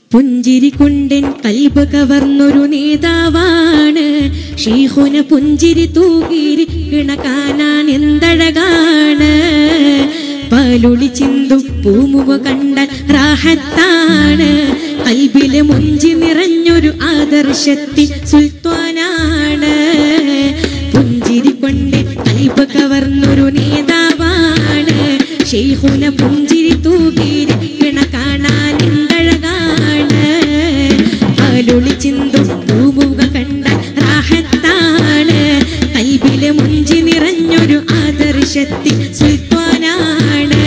പുഞ്ചിരി കൊണ്ടൻ കൽബ് കവർന്നൊരു നേതാവാണ് ഷീഹുന പുഞ്ചിരി തൂകിയിരിക്കണ കാണാൻ എന്തഴകാണ് പാലൊളി ചിന്തും പൂമുഖ കണ്ടാൽ റാഹത്താണ് കൽബിലെ മുഞ്ചി നിറഞ്ഞൊരു ആദർശത്തി സുൽത്താനാണ് പുഞ്ചിരി കൊണ്ട് കൽബ് കവർന്നൊരു നേതാവാണ് ഷെയ്ഖുന പുഞ്ചിരി തൂകിയിരിക്കണ കാണാൻ എന്തഴകാണ് പാലൊളി ചിന്തും പൂമുഖ കണ്ട റാഹത്താണ് കൽബിലെ മുഞ്ചി നിറഞ്ഞൊരു ആദർശത്തി സുൽത്താനാണ്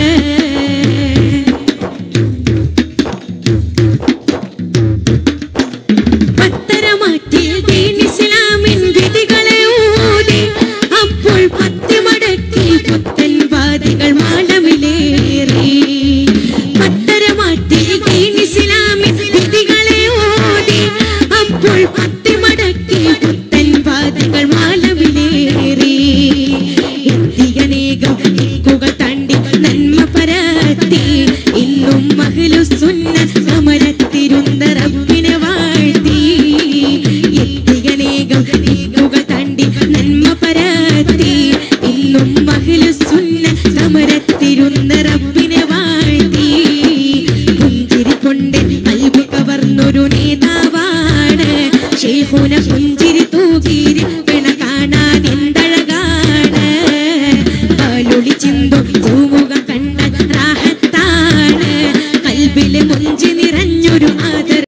പത്തരമാറ്റിൽ ദീൻ ഇസ്ലാമിൻ വിധികളെ ഊതി അപ്പോൾ പത്തി മടക്കി പുത്തൻ വാദികൾ മാടമിലേറി പത്തരമാറ്റിൽ ദീൻ ഇസ്ലാമിൻ വിധികളെ ഊതി അപ്പോൾ പത്തി മടക്കി പുത്തൻ വാദികൾ മാലമിലേറി എത്തിയനേകം ദിക്കുകൾ തണ്ടി നന്മ പരത്തി ഇന്നും മഹ്ലുസുന്ന സമരത്തിരുന്ന റബ്ബിനെ വാഴ്ത്തി എത്തിയനേകം ദിക്കുകൾ തണ്ടി നന്മ പരത്തി